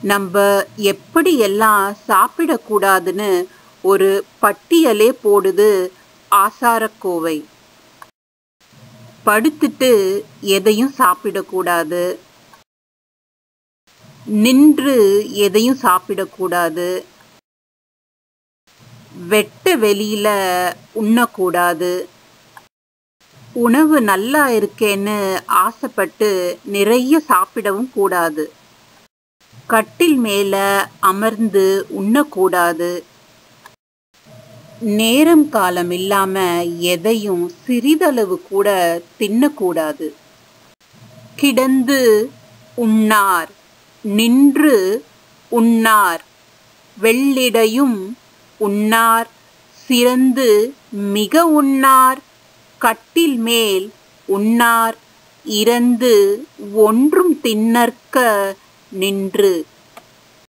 நம்ம எப்படியெல்லாம் சாப்பிடக்கூடாதுன்னு ஒரு பட்டியலே போடுது ஆசாரக்கோவை படுத்துட்டு எதையும் சாப்பிடக்கூடாது நின்று எதையும் சாப்பிடக்கூடாது வெட்ட வெளியில உண்ணக்கூடாது உணவு நல்லா இருக்கேன்னு ஆசைப்பட்டு நிறைய சாப்பிடவும் கூடாது கட்டில் மேல அமர்ந்து உண்ணக்கூடாது நேரம் காலம் இல்லாம எதையும் சிறிதளவு கூட தின்னக்கூடாது கிடந்து உண்ணார் நின்று உண்ணார் வெள்ளிடையும் உண்ணார் சிறந்து மிக உண்ணார் கட்டில் மேல் உண்ணார் இறந்து ஒன்றும் தின்னற்க நின்று